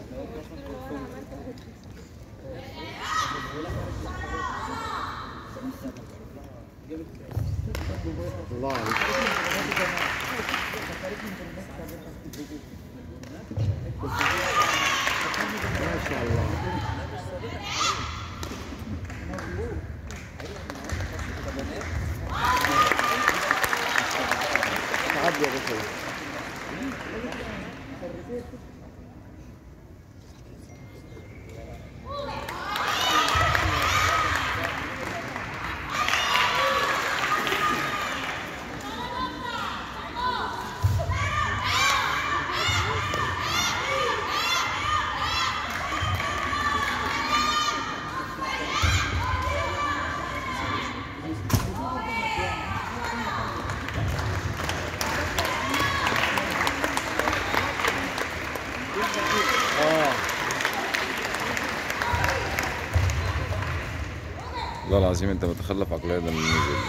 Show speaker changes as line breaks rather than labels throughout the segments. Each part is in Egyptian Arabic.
الله عليك ما شاء الله تعدي يا باشا اه
والله العظيم انت متخلف عقليا ده من النزل ده.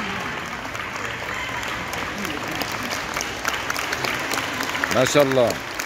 ما شاء الله